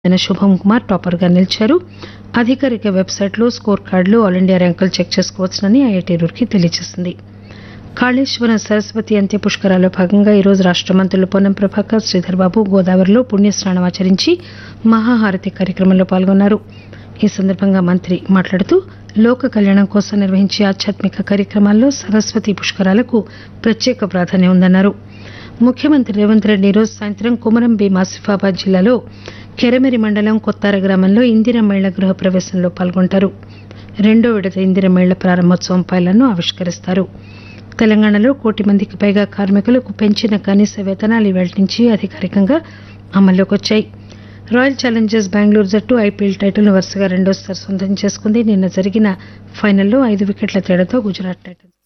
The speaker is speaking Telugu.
అయిన శుభం కుమార్ టాపర్ గా నిలిచారు అధికారిక వెబ్సైట్ లో స్కోర్ కార్డులు ఆల్ ఇండియా ర్యాంకులు చెక్ చేసుకోవచ్చునని ఐఐటి రూర్కీ తెలియజేసింది కాళేశ్వరం సరస్వతి అంత్య పుష్కరాల్లో భాగంగా ఈరోజు రాష్ట మంత్రులు పొన్నం ప్రభాకర్ శ్రీధర్ బాబు గోదావరిలో పుణ్యస్నానం ఆచరించి మహాహారతి కార్యక్రమంలో పాల్గొన్నారు ఈ సందర్భంగా మంత్రి మాట్లాడుతూ లోక కళ్యాణం కోసం నిర్వహించే ఆధ్యాత్మిక కార్యక్రమాల్లో సరస్వతి పుష్కరాలకు ప్రత్యేక ప్రాధాన్యం ఉందన్నారు ముఖ్యమంత్రి రేవంత్ రెడ్డి ఈరోజు సాయంత్రం కుమరం భీం ఆసిఫాబాద్ జిల్లాలో కెరమెరి మండలం కొత్తార గ్రామంలో ఇందిరమ్మ ఇళ్ల గృహ ప్రవేశంలో పాల్గొంటారు రెండో విడత ఇందిరమ్మ ఇళ్ల ప్రారంభోత్సవం పైలను ఆవిష్కరిస్తారు తెలంగాణలో కోటి మందికి పైగా కార్మికులకు పెంచిన కనీస వేతనాలు ఇవాళ నుంచి అధికారికంగా అమల్లోకి వచ్చాయి రాయల్ ఛాలెంజర్స్ బెంగళూరు జట్టు ఐపీఎల్ టైటిల్ను వరుసగా రెండోసారి సొంతం చేసుకుంది నిన్న జరిగిన ఫైనల్లో ఐదు వికెట్ల తేడాతో గుజరాత్ టైటన్స్